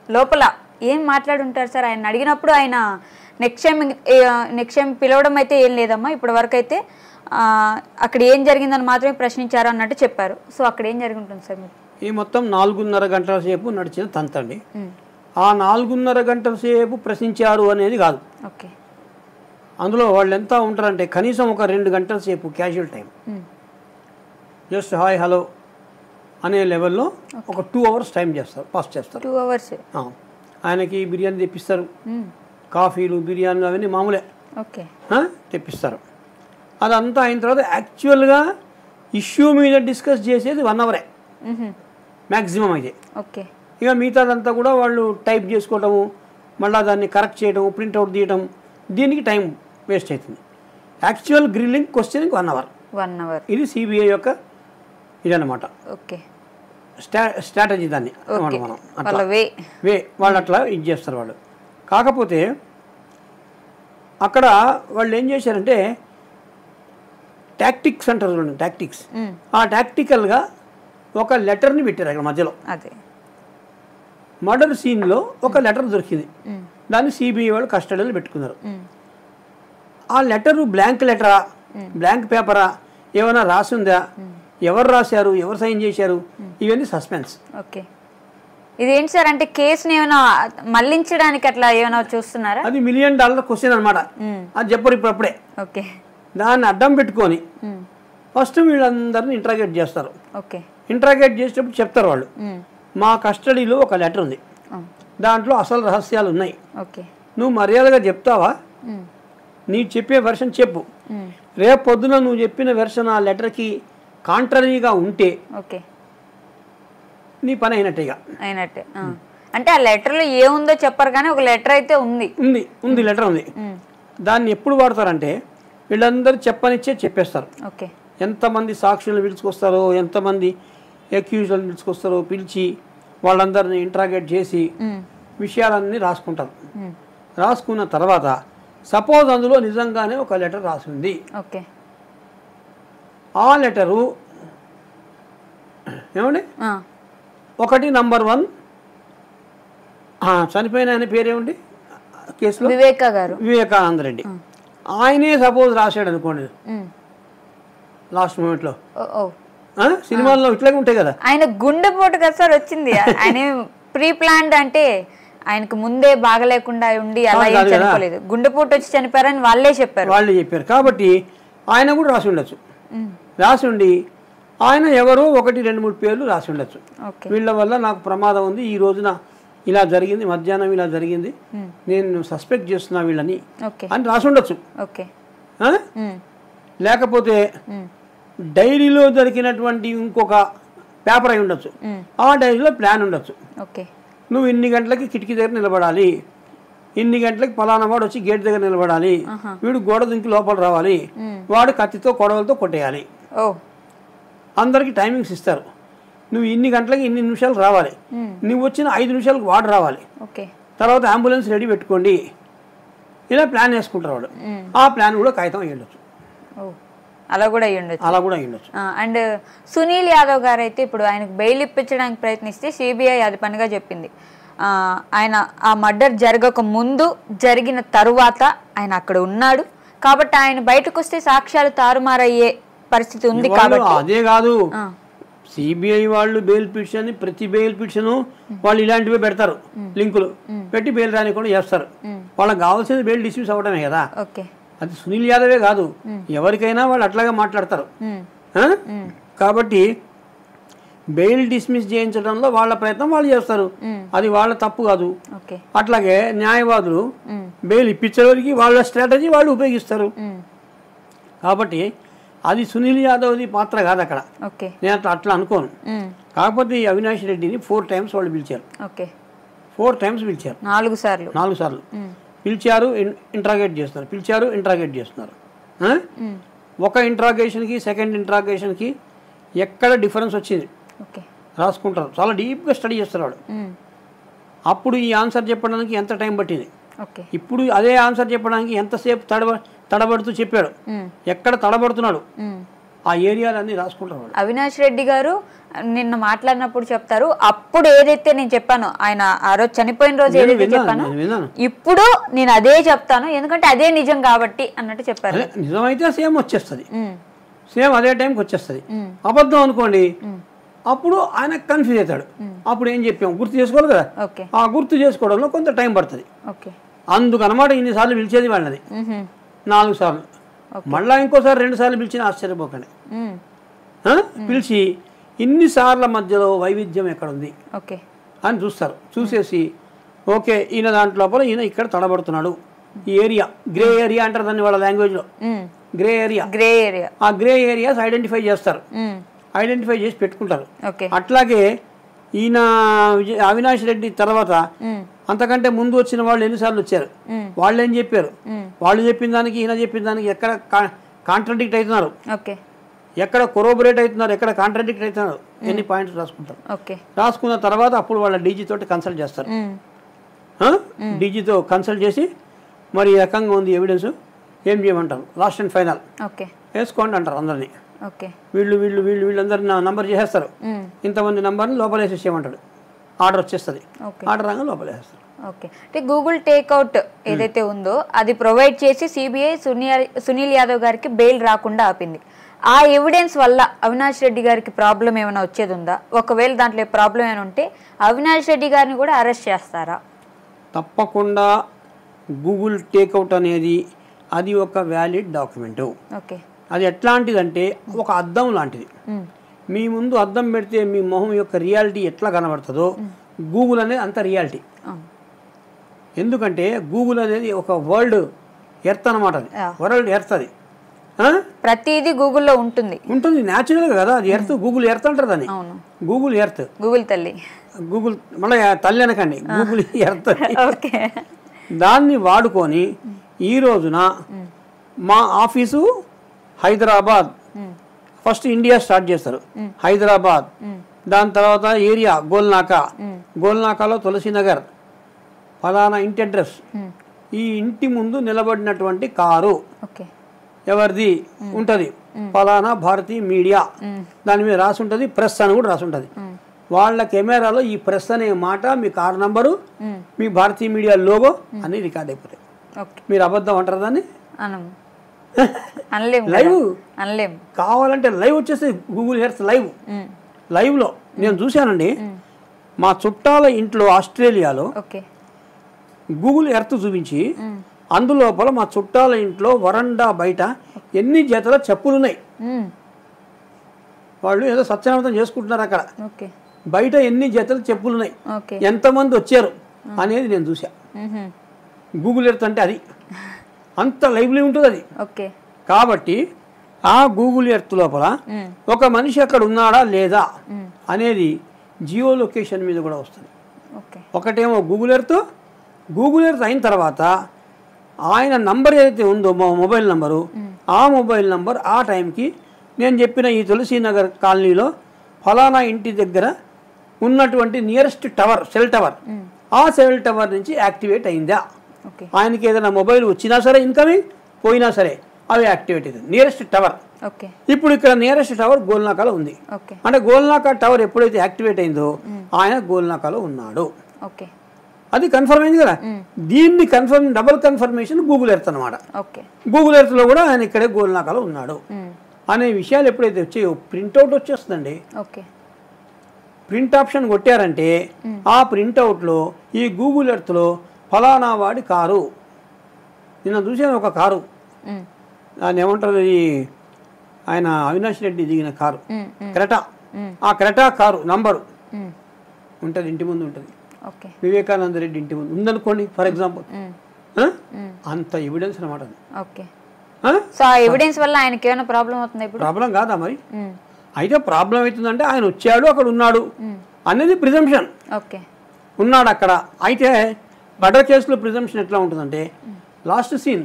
లోపల ఏం మాట్లాడుంటారు సార్ ఆయన అడిగినప్పుడు ఆయన నెక్స్ట్ టైం నెక్స్ట్ టైం పిలవడం అయితే ఏం లేదమ్మా ఇప్పటి వరకు అయితే ఆ, అక్కడ ఏం జరిగిందని మాత్రమే ప్రశ్నించారు అన్నట్టు చెప్పారు సో అక్కడ ఏం జరిగి ఉంటుంది సార్ మీకు ఈ మొత్తం నాలుగున్నర గంటల సేపు నడిచిన తంతండి ఆ నాలుగున్నర గంటల సేపు ప్రశ్నించారు అనేది కాదు ఓకే అందులో వాళ్ళు ఎంత ఉంటారంటే కనీసం ఒక రెండు గంటల సేపు casual time just hi hello అనే లెవెల్లో ఒక టూ అవర్స్ టైం చేస్తారు పాస్ చేస్తారు టూ అవర్స్ ఆ. ఆయనకి బిర్యానీ తెప్పిస్తారు కాఫీలు బిర్యానీలు అవన్నీ మామూలే ఓకే ఆ? తెప్పిస్తారు అదంతా అయిన తర్వాత యాక్చువల్గా ఇష్యూ మీద డిస్కస్ చేసేది వన్ అవరే మ్యాక్సిమం అయితే ఓకే ఇక మిగతాదంతా కూడా వాళ్ళు టైప్ చేసుకోవటము మళ్ళీ దాన్ని కరెక్ట్ చేయడం ప్రింట్అవుట్ తీయడం దీనికి టైం వేస్ట్ అవుతుంది actual grilling questioning one hour one hour ఇది సిబిఐ యొక్క ఇదన్నమాట ఓకే స్టా స్ట్రాటజీ దాన్ని ఓకే మనం మనం వాళ్ళ వే వే వాళ్ళు అట్లా ఇది చేస్తారు వాళ్ళు కాకపోతే అక్కడ వాళ్ళు ఏం చేశారంటే టాక్టిక్స్ అంటారు చూడండి టాక్టిక్స్ ఆ టాక్టికల్గా ఒక లెటర్ని పెట్టారు అక్కడ మధ్యలో అదే మర్డర్ సీన్లో ఒక లెటర్ దొరికింది దాన్ని సిబిఐ వాళ్ళు కస్టడీలో పెట్టుకున్నారు ఆ లెటరు బ్లాంక్ లెటరా బ్లాంక్ పేపరా ఏమైనా రాసిందా ఎవరు రాశారు ఎవరు సైన్ చేశారు ఇవన్నీ సస్పెన్స్ ఓకే ఇదేంటి సార్ అంటే కేసుని ఏమైనా మళ్లించడానికి అట్లా ఏమైనా చూస్తున్నారా అది మిలియన్ డాలర్ క్వశ్చన్ అనమాట అది చెప్పరు ఇప్పుడు అప్పుడే ఓకే దాన్ని అడ్డం పెట్టుకొని ఫస్ట్ వీళ్ళందరిని ఇంట్రాగేట్ చేస్తారు ఓకే ఇంట్రాగేట్ చేసేటప్పుడు చెప్తారు వాళ్ళు మా కస్టడీలో ఒక లెటర్ ఉంది దాంట్లో అసలు రహస్యాలు ఉన్నాయి ఓకే నువ్వు మర్యాదగా చెప్తావా నీ చెప్పే వెర్షన్ చెప్పు రేపు పొద్దున నువ్వు చెప్పిన వెర్షన్ ఆ లెటర్కి కాంట్రరీగా ఉంటే ఓకే నీ పని అయినట్టేగా అయినట్టే ఆ. అంటే ఆ లెటర్లో ఏముందో చెప్పరు కానీ ఒక లెటర్ అయితే ఉంది ఉంది ఉంది లెటర్ ఉంది దాన్ని ఎప్పుడు వాడతారంటే వీళ్ళందరూ చెప్పనిచ్చే చెప్పేస్తారు ఓకే ఎంతమంది సాక్షులను పిలుచుకొస్తారో ఎంతమంది అక్యూజ్లను పిలుచుకొస్తారో పిలిచి వాళ్ళందరిని ఇంట్రాగేట్ చేసి విషయాలన్నీ రాసుకుంటారు రాసుకున్న తర్వాత సపోజ్ అందులో నిజంగానే ఒక లెటర్ రాసింది ఓకే ఆ లెటరు ఏమండి ఆ. ఒకటి నంబర్ వన్ ఆ, చనిపోయిన ఆయన పేరేమిటి కేసులో వివేక గారు వివేకానంద రెడ్డి ఆయనే సపోజ్ రాశాడు అనుకోండి ఉమ్. లాస్ట్ మూమెంట్లో ఓ ఓ. ఆ? సినిమాల్లో ఇట్లాగే ఉంటాయి కదా ఆయన గుండెపోటు కదా సార్ వచ్చింది ఆయన ప్రీ ప్లాన్డ్ అంటే ఆయనకు ముందే బాగలేకుండా ఉండి అలా ఏం కాదు కదా. చనిపోలేదు గుండెపోటు వచ్చి చనిపోయారని వాళ్ళే చెప్పారు వాళ్ళే చెప్పారు కాబట్టి ఆయన కూడా రాసి ఉండొచ్చు ఉమ్. రాసి ఉండి ఆయన ఎవరో ఒకటి రెండు మూడు పేర్లు రాసి ఉండొచ్చు ఓకే వీళ్ళ వల్ల నాకు ప్రమాదం ఉంది ఈ రోజున ఇలా జరిగింది మధ్యాహ్నం ఇలా జరిగింది నేను సస్పెక్ట్ చేస్తున్నా వీళ్ళని ఓకే అని రాసి ఉండొచ్చు ఓకే ఆ? ఉమ్. లేకపోతే డైరీలో దొరికినటువంటి ఇంకొక పేపర్ అయి ఉండొచ్చు ఆ డైరీలో ప్లాన్ ఉండొచ్చు ఓకే నువ్వు ఇన్ని గంటలకి కిటికీ దగ్గర నిలబడాలి ఇన్ని గంటలకి పలానా వాడు వచ్చి గేట్ దగ్గర నిలబడాలి వీడు గోడ దుంకి లోపల రావాలి వాడు కత్తితో కొడవలతో కొట్టేయాలి ఓ అందరికి టైమింగ్స్ ఇస్తారు నువ్వు ఇన్ని గంటలకి ఇన్ని నిమిషాలు రావాలి నువ్వు వచ్చిన ఐదు నిమిషాలకు వాడు రావాలి ఓకే తర్వాత అంబులెన్స్ రెడీ పెట్టుకోండి ఇలా ప్లాన్ వేసుకుంటారు వాడు ఆ ప్లాన్ కూడా కాగితం అయ్యి ఉండొచ్చు ఓ అలా కూడా అయ్యి ఉండొచ్చు అలా కూడా అయ్యి ఉండొచ్చు అండ్ సునీల్ యాదవ్ గారు అయితే ఇప్పుడు ఆయనకు బెయిల్ ఇప్పించడానికి ప్రయత్నిస్తే సిబిఐ అది పనిగా చెప్పింది ఆ, ఆయన ఆ మర్డర్ జరగక ముందు జరిగిన తరువాత ఆయన అక్కడ ఉన్నాడు కాబట్టి ఆయన బయటకు వస్తే సాక్ష్యాలు తారుమారయ్యే పరిస్థితి ఉంది వాళ్ళు కాబట్టి అదే కాదు ఆ, సిబిఐ వాళ్ళు బెయిల్ పిటిషన్ ప్రతి బెయిల్ పిటిషన్ వాళ్ళు ఇలాంటివే పెడతారు లింకులు పెట్టి బెయిల్ రాని కూడా చేస్తారు వాళ్ళకి కావాల్సింది బెయిల్ డిస్మిస్ అవ్వడమే కదా ఓకే అది సునీల్ యాదవే కాదు ఎవరికైనా వాళ్ళు అట్లాగే మాట్లాడతారు ఉమ్, ఆ? కాబట్టి బెయిల్ డిస్మిస్ చేయించడంలో వాళ్ళ ప్రయత్నం వాళ్ళు చేస్తారు అది వాళ్ళ తప్పు కాదు ఓకే అట్లాగే న్యాయవాదులు బెయిల్ ఇప్పించడానికి వాళ్ళ స్ట్రాటజీ వాళ్ళు ఉపయోగిస్తారు ఉమ్, కాబట్టి అది సునీల్ యాదవ్ది పాత్ర కాదు అక్కడ ఓకే నేను అట్లా అట్లా అనుకోను ఉమ్, కాకపోతే ఈ అవినాష్ రెడ్డిని ఫోర్ టైమ్స్ వాళ్ళు పిలిచారు ఓకే ఫోర్ టైమ్స్ పిలిచారు నాలుగు సార్లు నాలుగు సార్లు పిలిచారు ఇంట్రాగేట్ చేస్తున్నారు పిలిచారు ఇంట్రాగేట్ చేస్తున్నారు ఆ? ఒక ఇంట్రాగేషన్కి సెకండ్ ఇంట్రాగేషన్కి ఎక్కడ డిఫరెన్స్ వచ్చింది ఓకే రాసుకుంటారు చాలా డీప్గా స్టడీ చేస్తారు వాడు ఉమ్, అప్పుడు ఈ ఆన్సర్ చెప్పడానికి ఎంత టైం పట్టింది ఓకే ఇప్పుడు అదే ఆన్సర్ చెప్పడానికి ఎంతసేపు తడబ తడబడుతూ చెప్పాడు ఉమ్, ఎక్కడ తడబడుతున్నాడు ఉమ్, ఆ ఏరియాలన్నీ రాసుకుంటారు వాళ్ళు అవినాష్ రెడ్డి గారు నిన్న మాట్లాడినప్పుడు చెప్తారు అప్పుడు ఏదైతే నేను చెప్పానో ఆయన ఆ రోజు చనిపోయిన రోజు నేను ఏదైతే విన్నాను, చెప్పానో నేను విన్నాను. ఇప్పుడు నేను అదే చెప్తాను ఎందుకంటే అదే నిజం కాబట్టి అన్నట్టు చెప్పారు అదే నిజమైతే సేమ్ వచ్చేస్తుంది ఉమ్, సేమ్ అదే టైంకి వచ్చేస్తుంది ఉమ్, అబద్ధం అనుకోండి అప్పుడు ఆయన కన్ఫ్యూజ్ అవుతాడు అప్పుడు ఏం చెప్పాం గుర్తు చేసుకోవాలి కదా ఓకే ఆ గుర్తు చేసుకోవడంలో కొంత టైం పడుతుంది ఓకే అందుకు అనమాట ఇన్నిసార్లు పిలిచేది వాళ్ళని ఉహుం, నాలుగు సార్లు మళ్ళా ఇంకోసారి రెండు సార్లు పిలిచినా ఆశ్చర్యపోకండి ఉమ్, ఆ? పిలిచి ఇన్నిసార్ల మధ్యలో వైవిధ్యం ఎక్కడ ఉంది ఓకే అని చూస్తారు చూసేసి ఓకే ఈయన దాంట్ లోపల ఈయన ఇక్కడ తడబడుతున్నాడు ఈ ఏరియా గ్రే ఏరియా అంటారు దాన్ని వాళ్ళ లాంగ్వేజ్లో um, grey area grey area ఆ గ్రే ఏరియాస్ ఐడెంటిఫై చేస్తారు ఉమ్, ఐడెంటిఫై చేసి పెట్టుకుంటారు ఓకే అట్లాగే ఈయన విజయ్- అవినాష్ రెడ్డి తర్వాత ఉమ్, అంతకంటే ముందు వచ్చిన వాళ్ళు ఎన్నిసార్లు వచ్చారు మ్మ్. వాళ్ళు ఏం చెప్పారు మ్మ్. వాళ్ళు చెప్పిన దానికి ఈయన చెప్పిన దానికి ఎక్కడ కాంట్రడిక్ట్ అవుతున్నారు ఓకే ఎక్కడ కొరోబరేట్ అవుతున్నారు ఎక్కడ కాంట్రడిక్ట్ అవుతున్నారు ఎన్ని పాయింట్స్ రాసుకుంటారు ఓకే రాసుకున్న తర్వాత అప్పుడు వాళ్ళ డీజీ తోటి కన్సల్ట్ చేస్తారు ఉమ్, డీజీతో కన్సల్ట్ చేసి మరి ఈ రకంగా ఉంది ఎవిడెన్స్ ఏం చేయమంటారు లాస్ట్ అండ్ ఫైనల్ ఓకే వేసుకోండి అంటారు అందరినీ ఓకే వీళ్ళు వీళ్ళు వీళ్ళు వీళ్ళందరినీ నా నంబర్ చేసేస్తారు ఉమ్, ఇంతమంది నంబర్ని లోపల వేసేసేయమంటాడు ఆర్డర్ వచ్చేస్తుంది ఓకే ఆర్డర్ రాగా లోపల వేసేస్తారు ఓకే అంటే గూగుల్ టేక్అవుట్ ఏదైతే ఉందో అది ప్రొవైడ్ చేసి సిబిఐ సునీల్ సునీల్ యాదవ్ గారికి బెయిల్ రాకుండా ఆపింది ఆ ఎవిడెన్స్ వల్ల అవినాష్ రెడ్డి గారికి ప్రాబ్లం ఏమైనా వచ్చేది ఉందా ఒకవేళ దాంట్లో ప్రాబ్లం ఏమైనా ఉంటే అవినాష్ రెడ్డి గారిని కూడా అరెస్ట్ చేస్తారా తప్పకుండా గూగుల్ టేక్అవుట్ అనేది అది ఒక వ్యాలిడ్ డాక్యుమెంటు ఓకే అది ఎట్లాంటిదంటే ఒక అద్దం లాంటిది ఉమ్, మీ ముందు అద్దం పెడితే మీ మొహం యొక్క రియాలిటీ ఎట్లా కనబడుతుందో గూగుల్ అనేది అంత రియాలిటీ అవును. ఎందుకంటే గూగుల్ అనేది ఒక వరల్డ్ ఎర్త్ అనమాట అది Yeah. వరల్డ్ ఎర్త్ అది ఆ? ప్రతిదీ గూగుల్లో ఉంటుంది ఉంటుంది న్యాచురల్గా కదా అది ఎర్త్ గూగుల్ ఎర్త్ అంటారు దాన్ని అవును గూగుల్ ఎర్త్ గూగుల్ తల్లి గూగుల్ మళ్ళీ తల్లి అనకండి గూగుల్ ఎర్త్ ఓకే దాన్ని వాడుకొని ఈ రోజున మా office Hyderabad um, first India start చేస్తారు హైదరాబాద్ దాని తర్వాత ఏరియా గోల్నాకా గోల్నాకాలో తులసినగర్ ఫలానా ఇంటి అడ్రస్ ఉమ్, ఈ ఇంటి ముందు నిలబడినటువంటి కారు ఓకే ఎవరిది ఉంటుంది ఫలానా భారతీ మీడియా దాని మీద రాసి ఉంటుంది ప్రెస్ అని కూడా రాసి ఉంటుంది వాళ్ళ కెమెరాలో ఈ ప్రెస్ అనే మాట మీ కార్ నంబరు ఉమ్, మీ భారతీ మీడియా లోగో అన్నీ రికార్డ్ అయిపోతాయి ఓకే మీరు అబద్ధం అంటారు దాన్ని అనం అనలేం కదా. లైవ్ అనలేం కావాలంటే లైవ్ వచ్చేసి గూగుల్ ఎర్త్ లైవ్ ఉమ్, లైవ్లో నేను చూశానండి మా చుట్టాల ఇంట్లో ఆస్ట్రేలియాలో ఓకే గూగుల్ ఎర్త్ చూపించి ఉమ్, అందులోపల మా చుట్టాల ఇంట్లో వరండా బయట ఎన్ని జతల చెప్పులు ఉన్నాయి ఉమ్, వాళ్ళు ఏదో సత్యనామతం చేసుకుంటున్నారు అక్కడ ఓకే బయట ఎన్ని జతల చెప్పులు ఉన్నాయి ఓకే ఎంతమంది వచ్చారు అనేది నేను చూసా మ్హూ. గూగుల్ ఎర్త్ అంటే అది అంత లైవ్లీ ఉంటుంది అది ఓకే కాబట్టి ఆ గూగుల్ ఎర్త్ లోపల మ్, ఒక మనిషి అక్కడ ఉన్నాడా లేదా అనేది జియో లొకేషన్ మీద కూడా వస్తుంది ఓకే ఒకటేమో గూగుల్ ఎర్త్ గూగుల్ ఎర్త్ అయిన తర్వాత ఆయన నంబర్ ఏదైతే ఉందో మా మొబైల్ నంబరు ఆ మొబైల్ నంబర్ ఆ టైంకి నేను చెప్పిన ఈ తులసీనగర్ కాలనీలో ఫలానా ఇంటి దగ్గర ఉన్నటువంటి నియరెస్ట్ టవర్ సెల్ టవర్ ఆ సెల్ టవర్ నుంచి యాక్టివేట్ అయిందా ఓకే ఆయనకి ఏదైనా మొబైల్ వచ్చినా సరే ఇన్కమింగ్ పోయినా సరే అవి యాక్టివేట్ అయింది నియరెస్ట్ టవర్ ఓకే ఇప్పుడు ఇక్కడ నియరెస్ట్ టవర్ గోల్నాకాలో ఉంది ఓకే అంటే గోల్నాకా టవర్ ఎప్పుడైతే యాక్టివేట్ అయిందో ఆయన గోల్నాకాలో ఉన్నాడు ఓకే అది కన్ఫర్మ్ అయింది కదా దీన్ని confirm double confirmation Google earth అనమాట ఓకే గూగుల్ ఎర్త్లో కూడా ఆయన ఇక్కడే గోల్నాకాలో ఉన్నాడు మ్, అనే విషయాలు ఎప్పుడైతే వచ్చాయో ప్రింట్అవుట్ వచ్చేస్తుందండి ఓకే ప్రింట్ ఆప్షన్ కొట్టారంటే ఆ ప్రింట్అవుట్లో ఈ గూగుల్ ఎర్త్లో ఫలానా వాడి కారు నిన్న చూశాను ఒక కారు మ్, దాన్ని ఏమంటారు ఈ ఆయన అవినాష్ రెడ్డి దిగిన కారు మ్, మ్, క్రెటా మ్. ఆ క్రెటా కారు నంబరు మ్, ఉంటుంది ఇంటి ముందు ఉంటుంది ఓకే వివేకానంద రెడ్డి ఇంటి ముందు ఉందనుకోండి ఫర్ ఎగ్జాంపుల్ మ్, అంత ఎవిడెన్స్ అనమాట అది ఓకే సో ఆ ఎవిడెన్స్ వల్ల ఆయనకి ఏమైనా ప్రాబ్లం అవుతుందా ఇప్పుడు ప్రాబ్లం కాదా మరి మ్, అయితే ప్రాబ్లం అవుతుందంటే ఆయన వచ్చాడు అక్కడ ఉన్నాడు అనేది ప్రిజంప్షన్ ఓకే ఉన్నాడు అక్కడ అయితే మర్డర్ కేసులో ప్రిజంప్షన్ ఎట్లా ఉంటుందంటే లాస్ట్ సీన్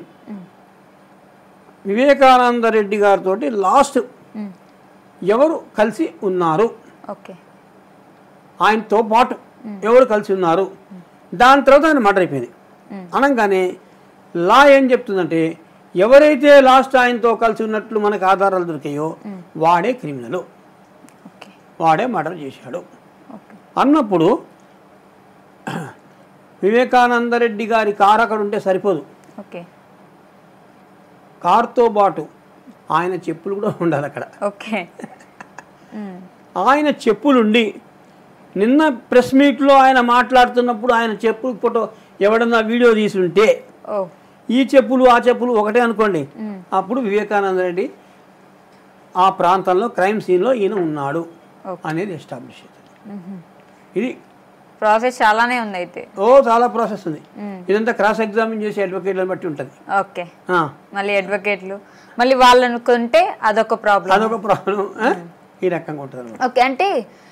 వివేకానంద రెడ్డి గారితో లాస్ట్ మ్, ఎవరు కలిసి ఉన్నారు ఓకే ఆయనతో పాటు ఎవరు కలిసి ఉన్నారు దాని తర్వాత ఆయన మర్డర్ అయిపోయింది అనగానే లా ఏం చెప్తుందంటే ఎవరైతే లాస్ట్ ఆయనతో కలిసి ఉన్నట్లు మనకు ఆధారాలు దొరికాయో వాడే క్రిమినల్ ఓకే వాడే మర్డర్ చేశాడు ఓకే అన్నప్పుడు వివేకానంద రెడ్డి గారి కారు అక్కడ ఉంటే సరిపోదు ఓకే కారుతో పాటు ఆయన చెప్పులు కూడా ఉండాలి అక్కడ ఓకే ఉమ్, ఆయన చెప్పులుండి నిన్న ప్రెస్ మీట్లో ఆయన మాట్లాడుతున్నప్పుడు ఆయన చెప్పులు ఫోటో ఎవడన్నా వీడియో తీసి ఉంటే ఓ ఈ చెప్పులు ఆ చెప్పులు ఒకటే అనుకోండి అప్పుడు వివేకానంద రెడ్డి ఆ ప్రాంతంలో క్రైమ్ సీన్లో ఈయన ఉన్నాడు అనేది ఎస్టాబ్లిష్ అవుతుంది ఇది ప్రాసెస్ చాలానే ఉంది అయితే ఓ చాలా ప్రాసెస్ ఉంది ఇదంతా క్రాస్ ఎగ్జామిన్ చేసే అడ్వకేట్లను బట్టి ఉంటుంది ఓకే ఆ, మళ్ళీ అడ్వకేట్లు మళ్ళీ వాళ్ళు అనుకుంటే అదొక ప్రాబ్లం అదొక ప్రాబ్లం ఈ రకంగా ఉంటుంది అన్నమాట. ఓకే అంటే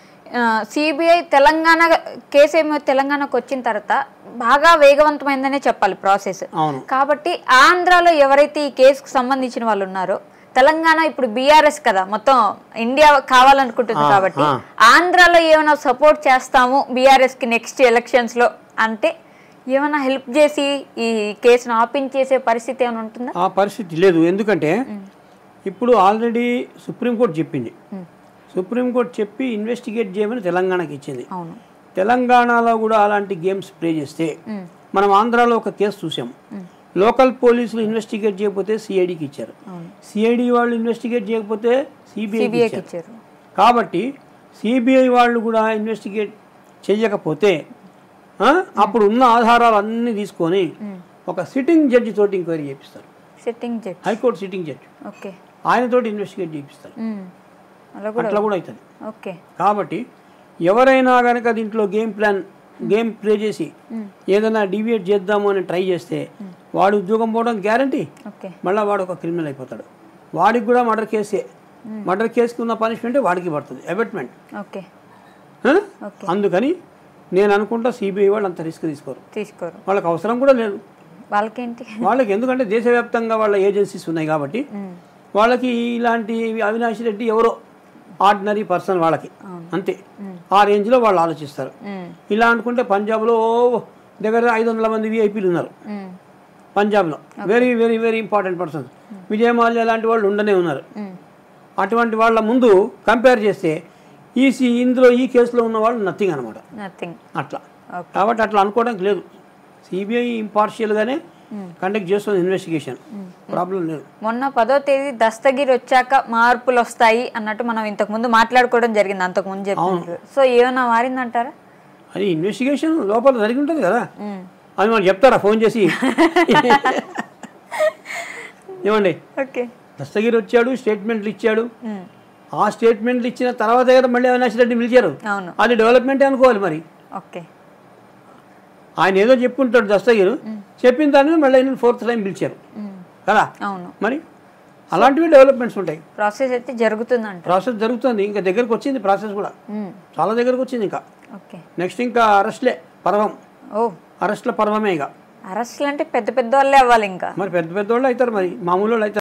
సిబిఐ తెలంగాణ కేసు ఏమో తెలంగాణకు వచ్చిన తర్వాత బాగా వేగవంతమైందనే చెప్పాలి ప్రాసెస్ అవును కాబట్టి ఆంధ్రాలో ఎవరైతే ఈ కేసుకు సంబంధించిన వాళ్ళు ఉన్నారో తెలంగాణ ఇప్పుడు బీఆర్ఎస్ కదా మొత్తం ఇండియా కావాలనుకుంటుంది కాబట్టి ఆ. ఆంధ్రాలో ఏమైనా సపోర్ట్ చేస్తాము బీఆర్ఎస్ కి నెక్స్ట్ ఎలక్షన్స్ లో అంటే ఏమైనా హెల్ప్ చేసి ఈ కేసును ఆపించేసే పరిస్థితి ఏమైనా ఉంటుందా ఆ పరిస్థితి లేదు ఎందుకంటే ఇప్పుడు ఆల్రెడీ సుప్రీంకోర్టు చెప్పింది సుప్రీంకోర్టు చెప్పి ఇన్వెస్టిగేట్ చేయమని తెలంగాణకి ఇచ్చింది అవును తెలంగాణలో కూడా అలాంటి గేమ్స్ ప్లే చేస్తే మనం ఆంధ్రాలో ఒక కేసు చూసాం లోకల్ పోలీసులు ఇన్వెస్టిగేట్ చేయకపోతే సిఐడికి ఇచ్చారు సిఐడి వాళ్ళు ఇన్వెస్టిగేట్ చేయకపోతే సిబిఐకి సిబిఐకి ఇచ్చారు ఇచ్చారు కాబట్టి సిబిఐ వాళ్ళు కూడా ఇన్వెస్టిగేట్ చేయకపోతే ఆ, అప్పుడు ఉన్న ఆధారాలు అన్నీ తీసుకొని ఒక సిట్టింగ్ జడ్జి తోటి ఎంక్వైరీ చేపిస్తారు sitting judge high court sitting judge okay ఆయనతోటి ఇన్వెస్టిగేట్ చేపిస్తారు అలా కూడా అట్లా కూడా అవుతుంది ఓకే కాబట్టి ఎవరైనా కనుక దీంట్లో గేమ్ ప్లాన్ గేమ్ ప్లే చేసి ఏదైనా డివియేట్ చేద్దాము అని ట్రై చేస్తే వాడు ఉద్యోగం పోవడం గ్యారంటీ ఓకే మళ్ళీ వాడు ఒక క్రిమినల్ అయిపోతాడు వాడికి కూడా మర్డర్ కేసే మర్డర్ కేసుకి ఉన్న పనిష్మెంట్ వాడికి పడుతుంది అబెట్మెంట్ ఓకే ఓకే అందుకని నేను అనుకుంటా సిబిఐ వాళ్ళు అంత రిస్క్ తీసుకోరు తీసుకోరు వాళ్ళకి అవసరం కూడా లేదు వాళ్ళకేంటి వాళ్ళకి ఎందుకంటే దేశవ్యాప్తంగా వాళ్ళ ఏజెన్సీస్ ఉన్నాయి కాబట్టి వాళ్ళకి ఇలాంటి అవినాష్ రెడ్డి ఎవరో ఆర్డినరీ పర్సన్ వాళ్ళకి అంతే ఆ రేంజ్లో వాళ్ళు ఆలోచిస్తారు మ్మ్. ఇలా అనుకుంటే పంజాబ్లో దగ్గర ఐదు వందల మంది విఐపీలు ఉన్నారు మ్మ్. పంజాబ్లో very very very important persons Vijay Mallya లాంటి వాళ్ళు ఉండనే ఉన్నారు మ్మ్. అటువంటి వాళ్ళ ముందు కంపేర్ చేస్తే ఈ సి- ఇందులో ఈ కేసులో ఉన్న వాళ్ళు నథింగ్ అనమాట నథింగ్ అట్లా Okay. కాబట్టి అట్లా అనుకోవడానికి లేదు సిబిఐ ఇంపార్షియల్గానే కండక్ట్ చేస్తుంది ఇన్వెస్టిగేషన్ ప్రాబ్లం లేదు మొన్న పదో తేదీ దస్తగిరి వచ్చాక మార్పులు వస్తాయి అన్నట్టు మనం ఇంతకు ముందు మాట్లాడుకోవడం జరిగింది అంతకు ముందు చెప్పినట్లు సో ఏమైనా మారిందంటారా అది ఇన్వెస్టిగేషన్ లోపల జరిగి ఉంటుంది కదా మ్మ్. అది మనం చెప్తారా ఫోన్ చేసి ఏమండి ఓకే దస్తగిరి వచ్చాడు స్టేట్మెంట్లు ఇచ్చాడు మ్మ్. ఆ స్టేట్మెంట్లు ఇచ్చిన తర్వాత కదా మళ్ళీ అవినాష్ రెడ్డి పిలిచారు అవును అది డెవలప్మెంటే అనుకోవాలి మరి ఓకే ఆయన ఏదో చెప్పుంటాడు దస్తగిరు చెప్పిన దాన్ని మళ్ళీ ఆయన ఫోర్త్ టైం పిలిచారు మ్మ్. కదా అవును మరి అలాంటివి డెవలప్మెంట్స్ ఉంటాయి ప్రాసెస్ అయితే జరుగుతుందంట ప్రాసెస్ జరుగుతుంది ఇంకా దగ్గరకు వచ్చింది ప్రాసెస్ కూడా మ్మ్. చాలా దగ్గరకు వచ్చింది ఇంకా ఓకే నెక్స్ట్ ఇంకా అరెస్ట్లే పర్వం ఓ అరెస్ట్ల పర్వమే ఇక అరెస్ట్లు అంటే పెద్ద పెద్ద వాళ్ళే అవ్వాలి ఇంకా మరి పెద్ద పెద్ద వాళ్ళు అవుతారు మరి మామూలు వాళ్ళు అవుతారు